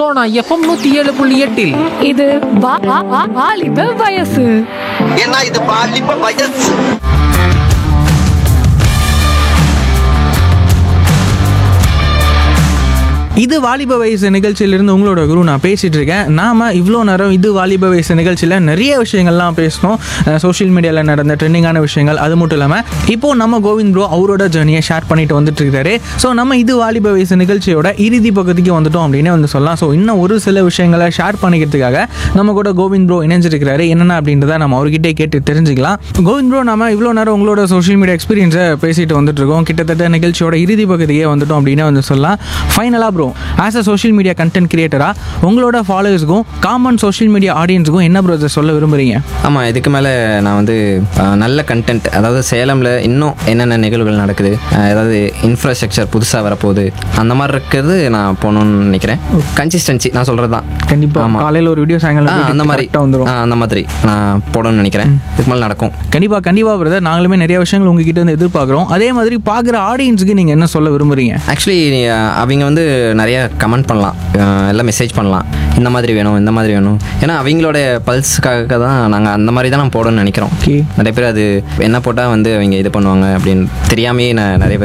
Sona FM நூத்தி ஏழு புள்ளி எட்டில் இது வா- வா- வா- வாலிப வயசு ஏன்னா இது பாலிப்ப வயசு இது வாலிப வயசு நிகழ்ச்சியிலிருந்து உங்களோட குரு நான் பேசிட்டு இருக்கேன் நாம இவ்வளோ நேரம் இது வாலிப வயசு நிகழ்ச்சியில் நிறைய விஷயங்கள்லாம் பேசணும் சோஷியல் மீடியாவில் நடந்த ட்ரெண்டிங்கான விஷயங்கள் அது மட்டும் இல்லாமல் இப்போ நம்ம கோவிந்த் ப்ரோ அவரோட ஜேர்னியை ஷேர் பண்ணிட்டு வந்துட்டு இருக்காரு ஸோ நம்ம இது வாலிப வயசு நிகழ்ச்சியோட இறுதி பகுதிக்கு வந்துட்டோம் அப்படின்னு வந்து சொல்லலாம் ஸோ இன்னும் ஒரு சில விஷயங்களை ஷேர் பண்ணிக்கிறதுக்காக நம்ம கூட கோவிந்த் ப்ரோ இணைஞ்சிருக்கிறாரு என்னென்ன அப்படின்றத நம்ம அவர்கிட்டே கேட்டு தெரிஞ்சுக்கலாம் கோவிந்த் ப்ரோ நம்ம இவ்வளோ நேரம் உங்களோட சோஷியல் மீடியா எக்ஸ்பீரியன்ஸை பேசிட்டு வந்துட்டு இருக்கோம் கிட்டத்தட்ட நிகழ்ச்சியோட இறுதி பகுதியே வந்துட்டோம் அப்படின்னு வந்து சொல்லலாம் ஃபைனலாக bro as a social media content கிரியேட்டராக உங்களோட ஃபாலோவர்ஸ்க்கும் காமன் சோஷியல் மீடியா ஆடியன்ஸுக்கும் என்ன ப்ரோ சொல்ல விரும்புறீங்க ஆமாம் இதுக்கு மேலே நான் வந்து அஹ், நல்ல கண்டென்ட் அதாவது சேலமில் இன்னும் என்னென்ன நிகழ்வுகள் நடக்குது அஹ், ஏதாவது இன்ஃப்ராஸ்ட்ரக்சர் புதுசாக வரப்போகுது அந்த மாதிரி இருக்கிறது நான் போகணுன்னு நினைக்கிறேன் கன்சிஸ்டன்சி நான் சொல்கிறது தான் கண்டிப்பாக ஆமா. காலையில் ஒரு வீடியோ ஆ, சாயங்காலம் அந்த மாதிரி வந்துடும் ஆ, அந்த மாதிரி நான் போடணும்னு நினைக்கிறேன் இதுக்கு மேலே நடக்கும் கண்டிப்பாக கண்டிப்பாக பிரதர் நாங்களுமே நிறைய விஷயங்கள் உங்ககிட்ட இருந்து எதிர்பார்க்குறோம் அதே மாதிரி பார்க்குற ஆடியன்ஸுக்கு நீங்கள் என்ன சொல்ல விரும்புறீங்க ஆக்சுவலி அவங்க வந்து நிறைய கமெண்ட் பண்ணலாம் அஹ், எல்லாம் மெசேஜ் பண்ணலாம் இந்த மாதிரி வேணும் இந்த மாதிரி வேணும் ஏன்னா அவங்களோட பல்ஸுக்காக தான் நாங்கள் அந்த மாதிரி தான் நான் போடணும்னு நினைக்கிறோம் Okay. நிறைய பேர் அது என்ன போட்டால் வந்து அவங்க இது பண்ணுவாங்க அப்படின்னு தெரியாமையே நான் நிறைய பேர்